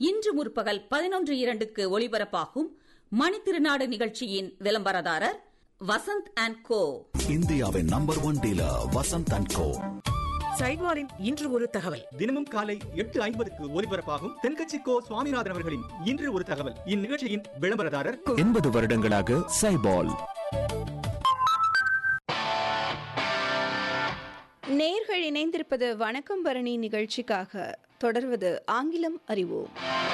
இன்று முற்பகல் பதினொன்று இரண்டுக்கு ஒளிபரப்பாகும் மணித்திருநாடு நிகழ்ச்சியின் விளம்பரதாரர் வசந்த் அண்ட் கோ இந்தியாவின் number one dealer Vasanth and co சைவாரின் இன்று ஒரு தகவல் தினமும் காலை எட்டு ஐம்பதுக்கு ஒலிபரப்பாகும் தென்கட்சி கோ சுவாமிநாதன் அவர்களின் இன்று ஒரு தகவல் இந்நிகழ்ச்சியின் விளம்பரதாரர் எண்பது வருடங்களாக சைபால் நேர்கள் இணைந்திருப்பது வணக்கம் பரணி நிகழ்ச்சிக்காக தொடர்வது ஆங்கிலம் அறிவோம்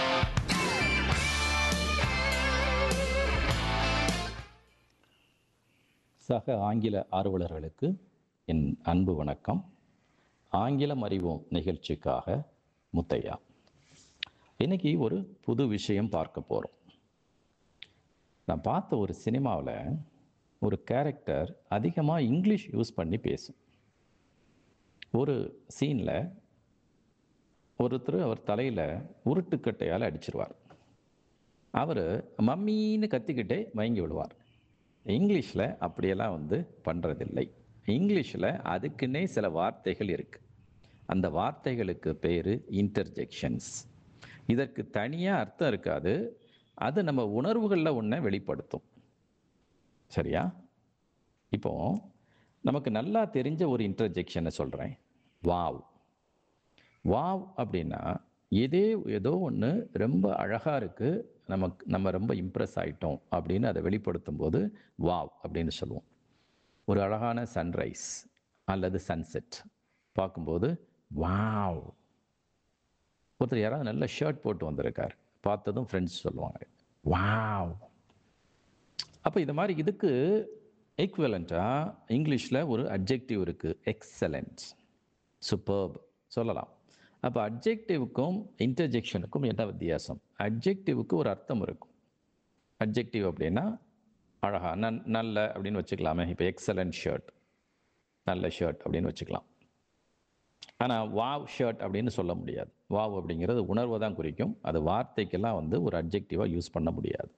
சக ஆங்கில ஆர்வலர்களுக்கு என் அன்பு வணக்கம் ஆங்கிலம் அறிவோம் நிகழ்ச்சிக்காக முத்தையா இன்னைக்கு ஒரு புது விஷயம் பார்க்க போகிறோம் நான் பார்த்த ஒரு சினிமாவில் ஒரு கேரக்டர் அதிகமாக இங்கிலீஷ் யூஸ் பண்ணி பேசும் ஒரு சீனில் ஒருத்தர் அவர் தலையில் உருட்டுக்கட்டையால் அடிச்சிருவார் அவர் மம்மின்னு கத்திக்கிட்டே மயங்கி விடுவார் இங்கிலீஷில் அப்படியெல்லாம் வந்து பண்ணுறதில்லை இங்கிலீஷில் அதுக்குன்னே சில வார்த்தைகள் இருக்குது அந்த வார்த்தைகளுக்கு பேர் இன்டர்ஜெக்ஷன்ஸ் இதற்கு தனியாக அர்த்தம் இருக்காது அது நம்ம உணர்வுகளில் ஒன்றை வெளிப்படுத்தும் சரியா இப்போ நமக்கு நல்லா தெரிஞ்ச ஒரு இன்டர்ஜெக்ஷனை சொல்கிறேன் வாவ் வாவ் அப்படின்னா இதே ஏதோ ஒன்று ரொம்ப அழகாக இருக்குது நமக்கு நம்ம ரொம்ப இம்ப்ரெஸ் ஆயிட்டோம் அப்படின்னு அதை வெளிப்படுத்தும் போது வாவ் அப்படின்னு சொல்லுவோம் ஒரு அழகான சன்ரைஸ் அல்லது சன்செட் பார்க்கும்போது வாவ் ஒருத்தர் யாராவது நல்ல ஷர்ட் போட்டு வந்திருக்கார் பார்த்ததும் ஃப்ரெண்ட்ஸ் சொல்லுவாங்க வாவ் அப்போ இது மாதிரி இதுக்கு ஈக்குவலண்ட்டாக இங்கிலீஷில் ஒரு அப்ஜெக்டிவ் இருக்குது எக்ஸலண்ட் சூப்பர்ப் சொல்லலாம் அப்போ அப்ஜெக்டிவுக்கும் இன்டர்ஜெக்ஷனுக்கும் என்ன வித்தியாசம் அப்ஜெக்டிவுக்கு ஒரு அர்த்தம் இருக்கும் அப்ஜெக்டிவ் அப்படின்னா அழகா நன் நல்ல அப்படின்னு வச்சுக்கலாமே இப்போ எக்ஸலண்ட் ஷர்ட் நல்ல ஷர்ட் அப்படின்னு வச்சுக்கலாம் ஆனால் வாவ் ஷர்ட் அப்படின்னு சொல்ல முடியாது வாவ் அப்படிங்கிறது உணர்வை தான் குறிக்கும் அது வார்த்தைக்கெல்லாம் வந்து ஒரு அப்ஜெக்டிவாக யூஸ் பண்ண முடியாது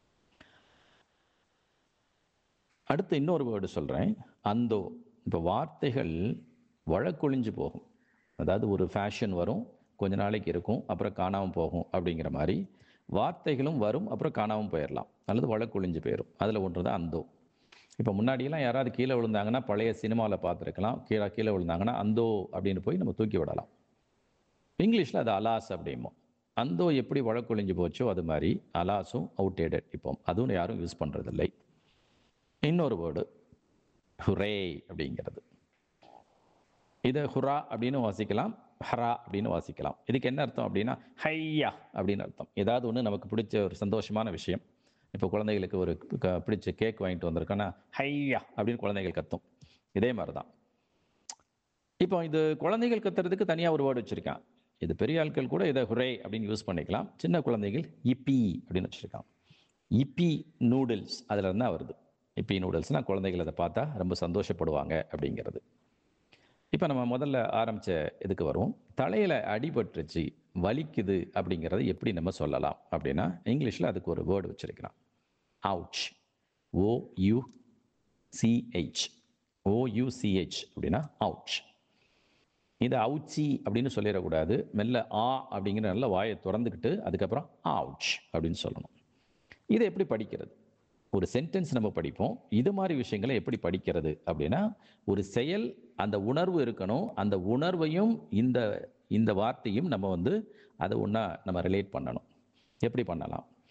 அடுத்து இன்னொரு வேர்டு சொல்கிறேன் அந்தோ இப்போ வார்த்தைகள் வழக்கொழிஞ்சு போகும் அதாவது ஒரு ஃபேஷன் வரும் கொஞ்ச நாளைக்கு இருக்கும் அப்புறம் காணாமல் போகும் அப்படிங்கிற மாதிரி வார்த்தைகளும் வரும் அப்புறம் காணாமல் போயிடலாம் அல்லது வழக்கொழிஞ்சு போயிடும் அதில் ஒன்று தான் அந்தோ இப்போ முன்னாடியெல்லாம் யாராவது கீழே விழுந்தாங்கன்னா பழைய சினிமாவில் பார்த்துருக்கலாம் கீழே கீழே விழுந்தாங்கன்னா அந்தோ அப்படின்னு போய் நம்ம தூக்கி விடலாம் இங்கிலீஷில் அது அலாஸ் அப்படிமோ அந்தோ எப்படி வழக்கொழிஞ்சு போச்சோ அது மாதிரி அலாஸும் அவுடேடட் இப்போ அதுவும் யாரும் யூஸ் பண்ணுறதில்லை இன்னொரு வேர்டு ஹுரே அப்படிங்கிறது இதை ஹுரா அப்படின்னு வாசிக்கலாம் ஹரா அப்படின்னு வாசிக்கலாம் இதுக்கு என்ன அர்த்தம் அப்படின்னா ஹையா அப்படின்னு அர்த்தம் ஏதாவது ஒன்று நமக்கு பிடிச்ச ஒரு சந்தோஷமான விஷயம் இப்போ குழந்தைகளுக்கு ஒரு க- பிடிச்ச கேக் வாங்கிட்டு வந்திருக்கோன்னா ஹையா அப்படின்னு குழந்தைகள் கத்தும் இதே மாதிரி தான் இப்போ இது குழந்தைகள் கத்துறதுக்கு தனியாக ஒரு வேர்டு வச்சுருக்கான் இது பெரிய ஆட்கள் கூட இதை ஹுரே அப்படின்னு யூஸ் பண்ணிக்கலாம் சின்ன குழந்தைகள் இப்பி அப்படின்னு வச்சுருக்கான் இப்பி நூடுல்ஸ் அதில் இருந்தால் வருது இப்பி நூடுல்ஸ்னால் குழந்தைகள் அதை பார்த்தா ரொம்ப சந்தோஷப்படுவாங்க அப்படிங்கிறது இப்போ நம்ம முதல்ல ஆரம்பித்த இதுக்கு வருவோம் தலையில் அடிபட்டுருச்சு வலிக்குது அப்படிங்கிறத எப்படி நம்ம சொல்லலாம் அப்படின்னா இங்கிலீஷில் அதுக்கு ஒரு வேர்டு வச்சிருக்கிறான் ouch O U C H O U C H அப்படின்னா அவுச் இது அவுச்சி அப்படின்னு சொல்லிடக்கூடாது மெல்ல ஆ அப்படிங்கிற நல்ல வாயை திறந்துக்கிட்டு அதுக்கப்புறம் ஆவுச் அப்படின்னு சொல்லணும் இதை எப்படி படிக்கிறது ஒரு சென்டென்ஸ் நம்ம படிப்போம் இது மாதிரி விஷயங்களை எப்படி படிக்கிறது அப்படின்னா ஒரு செயல் அந்த உணர்வு இருக்கணும் அந்த உணர்வையும் இந்த இந்த வார்த்தையும் நம்ம வந்து அதை ஒன்றா நம்ம ரிலேட் பண்ணணும் எப்படி பண்ணலாம்